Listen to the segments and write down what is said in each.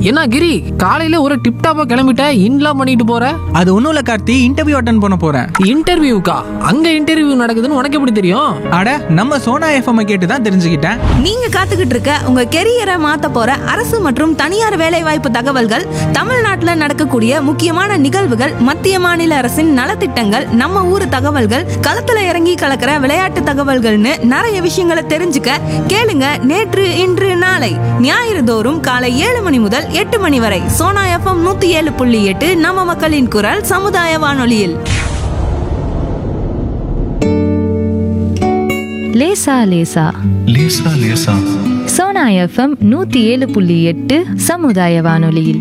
என்ன கிரி காலையில ஒரு டிப் டாப்பா கிளம்பிட்ட இன்லாம் பண்ணிட்டு போற அது ஒன்றும் இல்லை கார்த்தி இன்டர்வியூ அட்டன் பண்ண போகிறேன் இன்டர்வியூக்கா அங்க இன்டர்வியூ நடக்குதுன்னு உனக்கு எப்படி தெரியும் அட நம்ம சோனா எஃப்எம் கேட்டு தான் தெரிஞ்சுக்கிட்டேன் நீங்க காத்துக்கிட்டு இருக்க உங்க கெரியரை மாத்த போற அரசு மற்றும் தனியார் வேலைவாய்ப்பு தகவல்கள் தமிழ்நாட்டுல நடக்கக்கூடிய முக்கியமான நிகழ்வுகள் மத்திய மாநில அரசின் நலத்திட்டங்கள் நம்ம ஊர் தகவல்கள் களத்துல இறங்கி கலக்கிற விளையாட்டு தகவல்கள்னு நிறைய விஷயங்களை தெரிஞ்சுக்க கேளுங்க நேற்று இன்று நாளை ஞாயிறு தோறும் காலை ஏழு மணி முதல் எட்டு மணி வரை சோனா எஃப்எம் நூத்தி ஏழு புள்ளி எட்டு நம்ம மக்களின் குரல் சமுதாய வானொலியில் லேசா லேசா லேசா லேசா சோனா எஃப்எம் நூத்தி ஏழு புள்ளி எட்டு சமுதாய வானொலியில்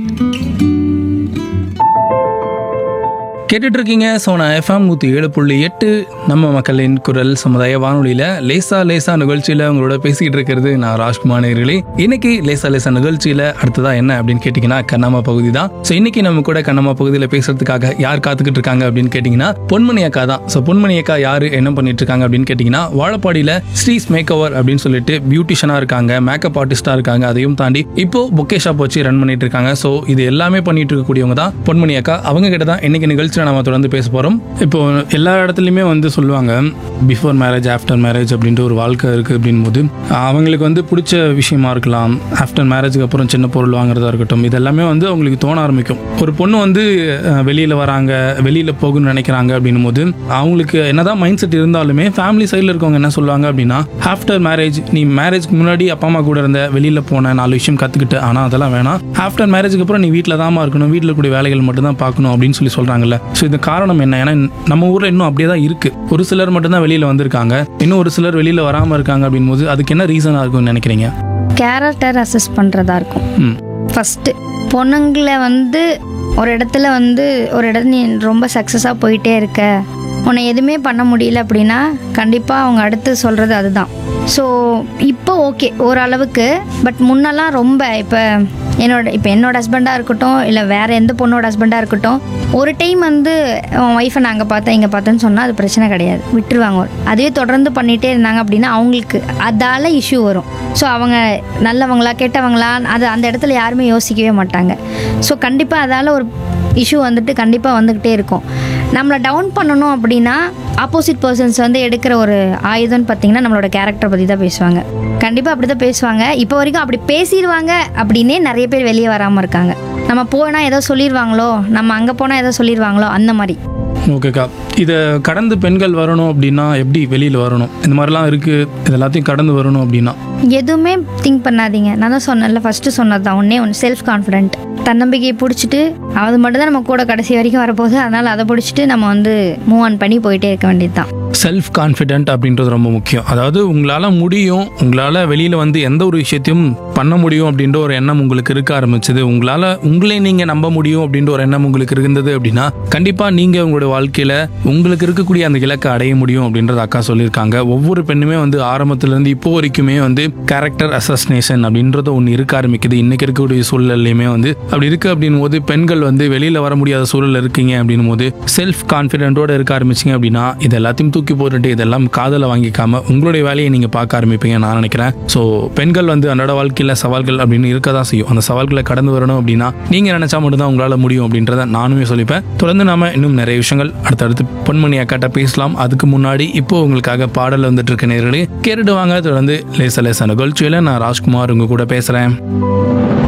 கேட்டுட்டு இருக்கீங்க சோனா எஃப்எம் நூற்றி ஏழு புள்ளி எட்டு நம்ம மக்களின் குரல் சமுதாய வானொலியில் லேசா லேசா நிகழ்ச்சியில் உங்களோட பேசிக்கிட்டு இருக்கிறது நான் ராஜ்குமார் நேர்களே இன்னைக்கு லேசா லேசா நிகழ்ச்சியில் அடுத்ததா என்ன அப்படின்னு கேட்டிங்கன்னா கண்ணாமா பகுதி தான் ஸோ இன்னைக்கு நம்ம கூட கண்ணாமா பகுதியில் பேசுறதுக்காக யார் காத்துக்கிட்டு இருக்காங்க அப்படின்னு கேட்டிங்கன்னா பொன்மணி அக்கா தான் ஸோ பொன்மணி அக்கா யார் என்ன பண்ணிட்டு இருக்காங்க அப்படின்னு கேட்டிங்கன்னா வாழப்பாடியில் ஸ்ரீஸ் மேக் ஓவர் அப்படின்னு சொல்லிட்டு பியூட்டிஷியனாக இருக்காங்க மேக்கப் ஆர்டிஸ்டாக இருக்காங்க அதையும் தாண்டி இப்போ பொக்கே ஷாப் வச்சு ரன் பண்ணிட்டு இருக்காங்க ஸோ இது எல்லாமே பண்ணிட்டு இருக்கக்கூடியவங்க தான் பொன்மணி அக்கா அவங்க கிட்ட தான் இன்னைக்கு நிகழ்ச்சியில் நம்ம தொடர்ந்து பேச போகிறோம் இப்போ எல்லா இடத்துலையுமே வந்து சொல்லுவாங்க பிஃபோர் மேரேஜ் ஆஃப்டர் மேரேஜ் அப்படின்ட்டு ஒரு வாழ்க்கை இருக்குது அப்படின் போது அவங்களுக்கு வந்து பிடிச்ச விஷயமா இருக்கலாம் ஆஃப்டர் மேரேஜுக்கு அப்புறம் சின்ன பொருள் வாங்குறதா இருக்கட்டும் இது எல்லாமே வந்து அவங்களுக்கு தோண ஆரம்பிக்கும் ஒரு பொண்ணு வந்து வெளியில் வராங்க வெளியில் போகணும்னு நினைக்கிறாங்க அப்படின்னும் போது அவங்களுக்கு என்னதான் மைண்ட் செட் இருந்தாலுமே ஃபேமிலி சைடில் இருக்கவங்க என்ன சொல்லுவாங்க அப்படின்னா ஆஃப்டர் மேரேஜ் நீ மேரேஜ்க்கு முன்னாடி அப்பா அம்மா கூட இருந்த வெளியில் போன நாலு விஷயம் கற்றுக்கிட்டு ஆனால் அதெல்லாம் வேணாம் ஆஃப்டர் மேரேஜுக்கு அப்புறம் நீ வீட்டில் தான் இருக்கணும் வீட்டில் கூடிய வேலைகள் மட்டும் தான் பார்க்கணும் அப்படின்னு சொல்லி சொல்கிறாங்கல்ல ஸோ இது காரணம் என்ன ஏன்னா நம்ம ஊரில் இன்னும் அப்படியே தான் இருக்குது ஒரு சிலர் மட்டும்தான் வெளியில் வந்திருக்காங்க இன்னும் ஒரு சிலர் வெளியில் வராமல் இருக்காங்க அப்படின் போது அதுக்கு என்ன ரீசனாக இருக்கும்னு நினைக்கிறீங்க கேரக்டர் அசஸ் பண்ணுறதா இருக்கும் ம் ஃபஸ்ட்டு பொண்ணுங்களை வந்து ஒரு இடத்துல வந்து ஒரு இடத்துல நீ ரொம்ப சக்ஸஸாக போயிட்டே இருக்க உன்னை எதுவுமே பண்ண முடியல அப்படின்னா கண்டிப்பாக அவங்க அடுத்து சொல்கிறது அதுதான் ஸோ இப்போ ஓகே ஓரளவுக்கு பட் முன்னெல்லாம் ரொம்ப இப்போ என்னோட இப்போ என்னோட ஹஸ்பண்டாக இருக்கட்டும் இல்லை வேறு எந்த பொண்ணோட ஹஸ்பண்டாக இருக்கட்டும் ஒரு டைம் வந்து உன் ஒய்ஃபை நாங்கள் பார்த்தேன் இங்கே பார்த்தேன்னு சொன்னால் அது பிரச்சனை கிடையாது விட்டுருவாங்க அதுவே தொடர்ந்து பண்ணிகிட்டே இருந்தாங்க அப்படின்னா அவங்களுக்கு அதால் இஷ்யூ வரும் ஸோ அவங்க நல்லவங்களா கெட்டவங்களா அது அந்த இடத்துல யாருமே யோசிக்கவே மாட்டாங்க ஸோ கண்டிப்பாக அதால் ஒரு இஷ்யூ வந்துட்டு கண்டிப்பாக வந்துக்கிட்டே இருக்கும் நம்மளை டவுன் பண்ணணும் அப்படின்னா ஆப்போசிட் பர்சன்ஸ் வந்து எடுக்கிற ஒரு ஆயுதம்னு பார்த்தீங்கன்னா நம்மளோட கேரக்டர் பற்றி தான் பேசுவாங்க கண்டிப்பாக அப்படி தான் பேசுவாங்க இப்போ வரைக்கும் அப்படி பேசிடுவாங்க அப்படின்னே நிறைய பேர் வெளியே வராமல் இருக்காங்க நம்ம போனால் ஏதோ சொல்லிடுவாங்களோ நம்ம அங்கே போனால் ஏதோ சொல்லிடுவாங்களோ அந்த மாதிரி ஓகேக்கா இதை கடந்து பெண்கள் வரணும் அப்படின்னா எப்படி வெளியில் வரணும் இந்த மாதிரிலாம் இருக்குது இது எல்லாத்தையும் கடந்து வரணும் அப்படின்னா எதுவுமே திங்க் பண்ணாதீங்க நான் தான் சொன்னேன்ல ஃபஸ்ட்டு சொன்னது தான் ஒன்றே ஒன்று செல்ஃப் கான்ஃபிடென்ட் தன்னம்பிக்கையை பிடிச்சிட்டு அது மட்டும் தான் நம்ம கூட கடைசி வரைக்கும் வரப்போகுது அதனால் அதை பிடிச்சிட்டு நம்ம வந்து மூவ் ஆன் பண்ணி போயிட்டே இருக்க வேண்டியது தான் செல்ஃப் கான்ஃபிடென்ட் அப்படின்றது ரொம்ப முக்கியம் அதாவது உங்களால் முடியும் உங்களால் வெளியில் வந்து எந்த ஒரு விஷயத்தையும் பண்ண முடியும் அப்படின்ற ஒரு எண்ணம் உங்களுக்கு இருக்க ஆரம்பிச்சது உங்களால் உங்களே நீங்கள் நம்ப முடியும் அப்படின்ற ஒரு எண்ணம் உங்களுக்கு இருந்தது அப்படின்னா கண்டிப்பாக நீங்கள் உங்களோட வாழ்க்கையில் உங்களுக்கு இருக்கக்கூடிய அந்த இலக்கை அடைய முடியும் அப்படின்றத அக்கா சொல்லியிருக்காங்க ஒவ்வொரு பெண்ணுமே வந்து ஆரம்பத்துலேருந்து இப்போ வரைக்குமே வந்து கேரக்டர் அசஸ்னேஷன் அப்படின்றது ஒன்று இருக்க ஆரம்பிக்குது இன்னைக்கு இருக்கக்கூடிய சூழல்லையுமே வந்து அப்படி இருக்கு அப்படின் போது பெண்கள் வந்து வெளியில் வர முடியாத சூழல் இருக்கீங்க அப்படின்னும் போது செல்ஃப் கான்ஃபிடென்ட்டோட இருக்க ஆரம்பிச்சிங்க அப்படின்னா இது எல்லாத்தையும் தூக்கி போட்டுட்டு இதெல்லாம் காதலை வாங்கிக்காம உங்களுடைய வேலையை நீங்கள் பார்க்க ஆரம்பிப்பீங்க நான் நினைக்கிறேன் ஸோ பெண்கள் வந்து அன்றாட வாழ்க்கையில் சவால்கள் அப்படின்னு இருக்க தான் செய்யும் அந்த சவால்களை கடந்து வரணும் அப்படின்னா நீங்கள் நினச்சா மட்டும்தான் உங்களால் முடியும் அப்படின்றத நானுமே சொல்லிப்பேன் தொடர்ந்து நாம இன்னும் நிறைய விஷயங்கள் அடுத்தடுத்து பொன்மணி அக்காட்ட பேசலாம் அதுக்கு முன்னாடி இப்போ உங்களுக்காக பாடல் வந்துட்டு இருக்க நேர்களே கேட்டுட்டு வாங்க தொடர்ந்து லேச லேச நிகழ்ச்சியில் நான் ராஜ்குமார் உங்க கூட பேசுகிறேன்